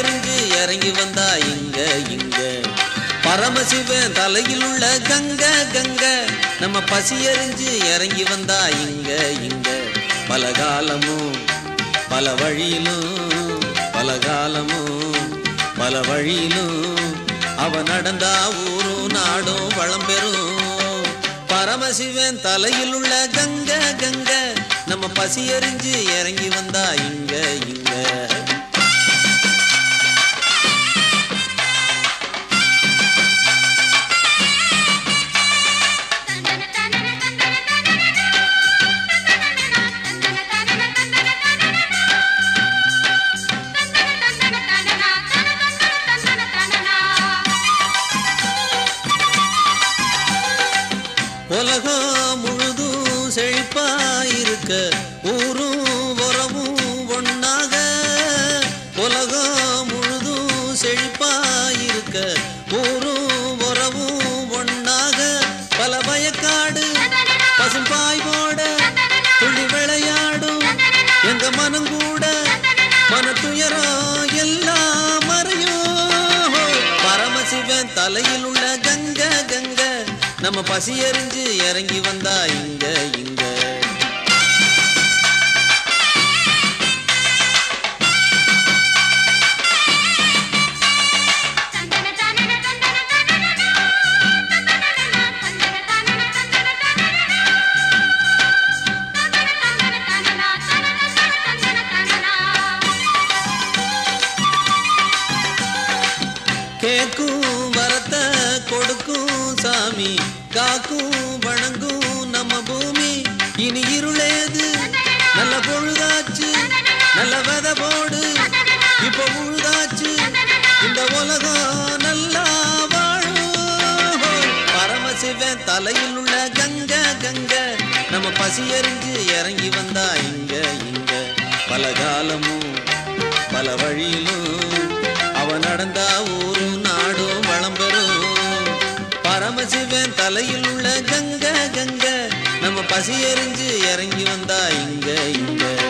எறிஞ்சு இறங்கி வந்தா இங்க இங்க பரமசிவன் தலையில் உள்ள கங்க கங்க நம்ம பசி எறிஞ்சு இறங்கி வந்தா இங்க இங்க பல காலமும் பல வழியிலும் பல காலமும் பல வழியிலும் அவ நடந்தா ஊரும் நாடும் வளம் பெறும் பரமசிவன் தலையில் உள்ள கங்க கங்க நம்ம பசி எறிஞ்சு இறங்கி வந்தா இங்க இங்க உலகம் முழுதும் செழிப்பாயிருக்க ஊரும் உறவும் ஒண்ணாக உலகம் முழுதும் செழிப்பாயிருக்க ஊரும் உறவும் ஒண்ணாக பல வயக்காடு பசும்பாய் போட துள்ளி விளையாடும் எங்க மனம் கூட மன துயரம் எல்லாம் மறையும் பரமசிவன் தலையில் உள்ள கங்க கங்க நம்ம பசி எறிஞ்சு இறங்கி வந்தா இங்க இங்க கேக்கும் வரத்த கொடுக்கும் சாமி காக்கும் வணங்கும் நம்ம பூமி இனி இருளேது நல்ல பொழுதாச்சு நல்ல வெத போடு இப்ப உழுதாச்சு இந்த உலகம் நல்லா வாழும் பரமசிவன் தலையில் உள்ள கங்க கங்க நம்ம பசி எறிஞ்சு இறங்கி வந்தா இங்க இங்க பல காலமும் பல வழியிலும் அவ நடந்தா ஊரும் நாடும் வளம் பெறும் பரமசிவன் தலையில் உள்ள கங்க கங்க நம்ம பசி எறிஞ்சு இறங்கி வந்தா இங்க இங்க